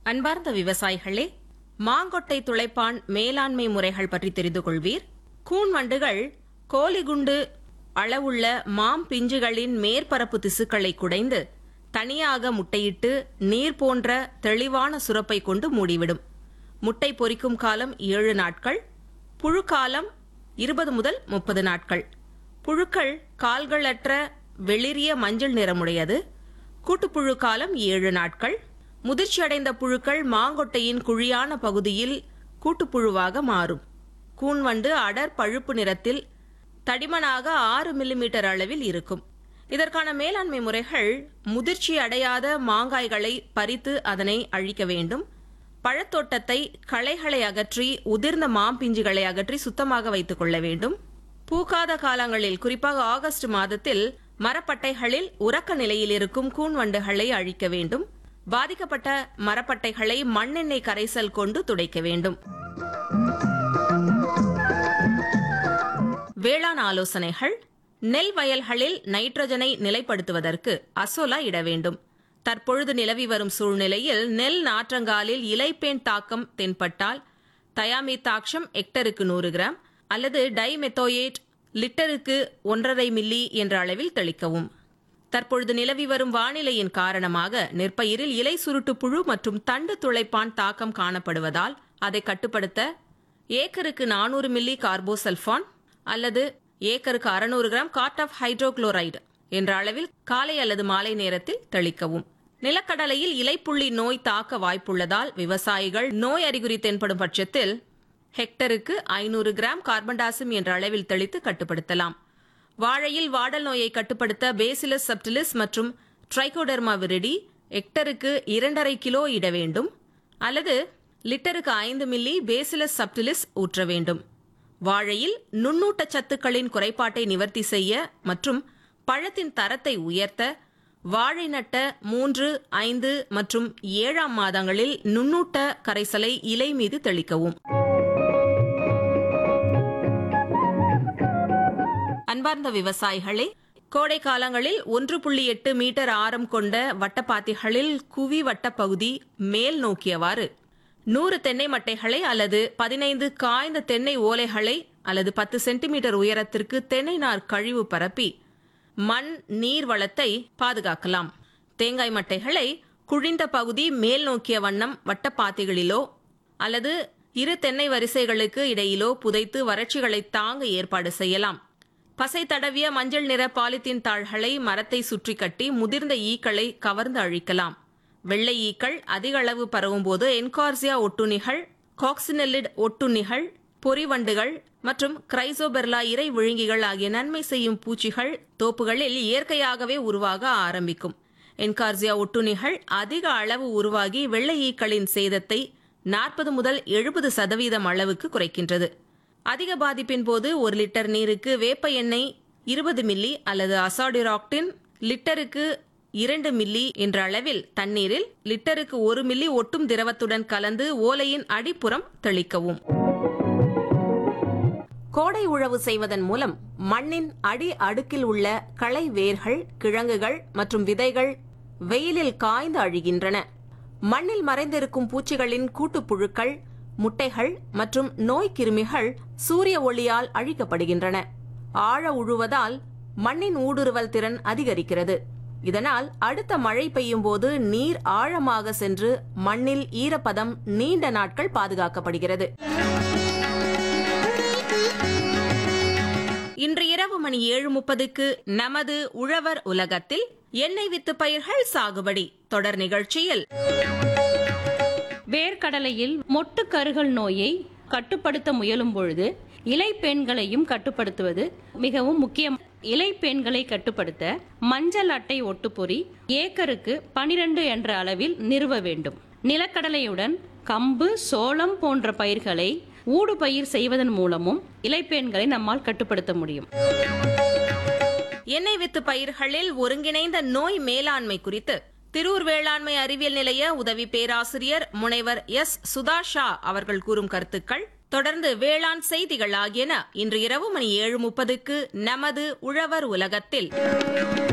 அன்பார்ந்த விவசாயிகளே மாங்கொட்டை துளைப்பான் மேலாண்மை முறைகள் பற்றி தெரிந்து கொள்வீர் கூன் வண்டுகள் கோலிகுண்டு அளவுள்ள மாம் பிஞ்சுகளின் மேற்பரப்பு திசுக்களை குடைந்து தனியாக முட்டையிட்டு நீர் போன்ற தெளிவான சுரப்பை கொண்டு மூடிவிடும் முட்டை பொரிக்கும் காலம் ஏழு நாட்கள் புழு காலம் இருபது முதல் முப்பது நாட்கள் புழுக்கள் கால்களற்ற வெளிரிய மஞ்சள் நிறமுடையது கூட்டுப்புழு காலம் ஏழு நாட்கள் முதிர்ச்சியடைந்த புழுக்கள் மாங்கொட்டையின் குழியான பகுதியில் கூட்டுப்புழுவாக மாறும் கூன்வண்டு அடர் பழுப்பு நிறத்தில் தடிமனாக ஆறு மில்லிமீட்டர் அளவில் இருக்கும் இதற்கான மேலாண்மை முறைகள் முதிர்ச்சி அடையாத மாங்காய்களை பறித்து அதனை அழிக்க வேண்டும் பழத்தோட்டத்தை களைகளை அகற்றி உதிர்ந்த மாம்பிஞ்சுகளை அகற்றி சுத்தமாக வைத்துக் கொள்ள வேண்டும் பூக்காத காலங்களில் குறிப்பாக ஆகஸ்ட் மாதத்தில் மரப்பட்டைகளில் உறக்க நிலையில் இருக்கும் கூன்வண்டுகளை அழிக்க வேண்டும் பாதிக்கப்பட்ட மரப்பட்டைகளை மண்ணெண்ணெய் கரைசல் கொண்டு துடைக்க வேண்டும் வேளாண் ஆலோசனைகள் நெல் வயல்களில் நைட்ரஜனை நிலைப்படுத்துவதற்கு அசோலா இட வேண்டும் தற்பொழுது நிலவி வரும் சூழ்நிலையில் நெல் நாற்றங்காலில் இலைப்பேன் தாக்கம் தென்பட்டால் தயாமித்தாக்ஷம் ஹெக்டருக்கு நூறு கிராம் அல்லது டைமெத்தோயேட் லிட்டருக்கு ஒன்றரை மில்லி என்ற அளவில் தெளிக்கவும் தற்பொழுது நிலவி வரும் வானிலையின் காரணமாக நெற்பயிரில் இலை சுருட்டு புழு மற்றும் தண்டு துளைப்பான் தாக்கம் காணப்படுவதால் அதை கட்டுப்படுத்த ஏக்கருக்கு நானூறு மில்லி கார்போசல்ஃபான் அல்லது ஏக்கருக்கு அறுநூறு கிராம் காட் ஆஃப் ஹைட்ரோகுளோரைடு என்ற அளவில் காலை அல்லது மாலை நேரத்தில் தெளிக்கவும் நிலக்கடலையில் இலைப்புள்ளி நோய் தாக்க வாய்ப்புள்ளதால் விவசாயிகள் நோய் அறிகுறி தென்படும் பட்சத்தில் ஹெக்டருக்கு ஐநூறு கிராம் கார்பன்டாசிம் என்ற அளவில் தெளித்து கட்டுப்படுத்தலாம் வாழையில் வாடல் நோயை கட்டுப்படுத்த பேசிலஸ் சப்டிலிஸ் மற்றும் ட்ரைகோடெர்மா விரிடி ஹெக்டருக்கு இரண்டரை கிலோ இட வேண்டும் அல்லது லிட்டருக்கு ஐந்து மில்லி பேசிலஸ் சப்டிலிஸ் ஊற்ற வேண்டும் வாழையில் நுண்ணூட்ட சத்துக்களின் குறைபாட்டை நிவர்த்தி செய்ய மற்றும் பழத்தின் தரத்தை உயர்த்த வாழை நட்ட மூன்று ஐந்து மற்றும் ஏழாம் மாதங்களில் நுண்ணூட்ட கரைசலை இலை மீது தெளிக்கவும் அன்பார்ந்த விவசாயிகளே கோடை காலங்களில் ஒன்று புள்ளி எட்டு மீட்டர் ஆரம் கொண்ட வட்டப்பாத்திகளில் குவி வட்டப்பகுதி மேல் நோக்கியவாறு நூறு தென்னை மட்டைகளை அல்லது பதினைந்து காய்ந்த தென்னை ஓலைகளை அல்லது பத்து சென்டிமீட்டர் உயரத்திற்கு தென்னை நார் கழிவு பரப்பி மண் நீர் வளத்தை பாதுகாக்கலாம் தேங்காய் மட்டைகளை குழிந்த பகுதி மேல் நோக்கிய வண்ணம் வட்டப்பாத்திகளிலோ அல்லது இரு தென்னை வரிசைகளுக்கு இடையிலோ புதைத்து வறட்சிகளை தாங்க ஏற்பாடு செய்யலாம் பசை தடவிய மஞ்சள் நிற பாலித்தீன் தாள்களை மரத்தை சுற்றி கட்டி முதிர்ந்த ஈக்களை கவர்ந்து அழிக்கலாம் வெள்ளை ஈக்கள் அதிக அளவு பரவும் போது என்கார்சியா ஒட்டுண்ணிகள் காக்சினெல்லிட் ஒட்டுண்ணிகள் பொறிவண்டுகள் மற்றும் கிரைசோபெர்லா இறை விழுங்கிகள் ஆகிய நன்மை செய்யும் பூச்சிகள் தோப்புகளில் இயற்கையாகவே உருவாக ஆரம்பிக்கும் என்கார்சியா ஒட்டுண்ணிகள் அதிக அளவு உருவாகி வெள்ளை ஈக்களின் சேதத்தை நாற்பது முதல் எழுபது சதவீதம் அளவுக்கு குறைக்கின்றது அதிக பாதிப்பின் போது ஒரு லிட்டர் நீருக்கு வேப்ப எண்ணெய் இருபது மில்லி அல்லது அசாடிராக்டின் லிட்டருக்கு இரண்டு மில்லி என்ற அளவில் தண்ணீரில் லிட்டருக்கு ஒரு மில்லி ஒட்டும் திரவத்துடன் கலந்து ஓலையின் அடிப்புறம் தெளிக்கவும் கோடை உழவு செய்வதன் மூலம் மண்ணின் அடி அடுக்கில் உள்ள களை வேர்கள் கிழங்குகள் மற்றும் விதைகள் வெயிலில் காய்ந்து அழிகின்றன மண்ணில் மறைந்திருக்கும் பூச்சிகளின் கூட்டுப்புழுக்கள் முட்டைகள் மற்றும் நோய் கிருமிகள் சூரிய ஒளியால் அழிக்கப்படுகின்றன ஆழ உழுவதால் மண்ணின் ஊடுருவல் திறன் அதிகரிக்கிறது இதனால் அடுத்த மழை பெய்யும் போது நீர் ஆழமாக சென்று மண்ணில் ஈரப்பதம் நீண்ட நாட்கள் பாதுகாக்கப்படுகிறது இன்று இரவு மணி ஏழு முப்பதுக்கு நமது உழவர் உலகத்தில் எண்ணெய் வித்து பயிர்கள் சாகுபடி தொடர் நிகழ்ச்சியில் வேர்க்கடலையில் மொட்டு கருகல் நோயை கட்டுப்படுத்த முயலும் பொழுது இலைப்பெண்களையும் கட்டுப்படுத்துவது மிகவும் முக்கியம் இலைப்பெண்களை கட்டுப்படுத்த மஞ்சள் அட்டை ஒட்டுப்பொறி ஏக்கருக்கு பனிரெண்டு என்ற அளவில் நிறுவ வேண்டும் நிலக்கடலையுடன் கம்பு சோளம் போன்ற பயிர்களை ஊடு பயிர் செய்வதன் மூலமும் இலைப்பெண்களை நம்மால் கட்டுப்படுத்த முடியும் எண்ணெய் வித்து பயிர்களில் ஒருங்கிணைந்த நோய் மேலாண்மை குறித்து திரூர் வேளாண்மை அறிவியல் நிலைய உதவி பேராசிரியர் முனைவர் எஸ் சுதாஷா அவர்கள் கூறும் கருத்துக்கள் தொடர்ந்து வேளாண் செய்திகள் ஆகியன இன்று இரவு மணி ஏழு முப்பதுக்கு நமது உழவர் உலகத்தில்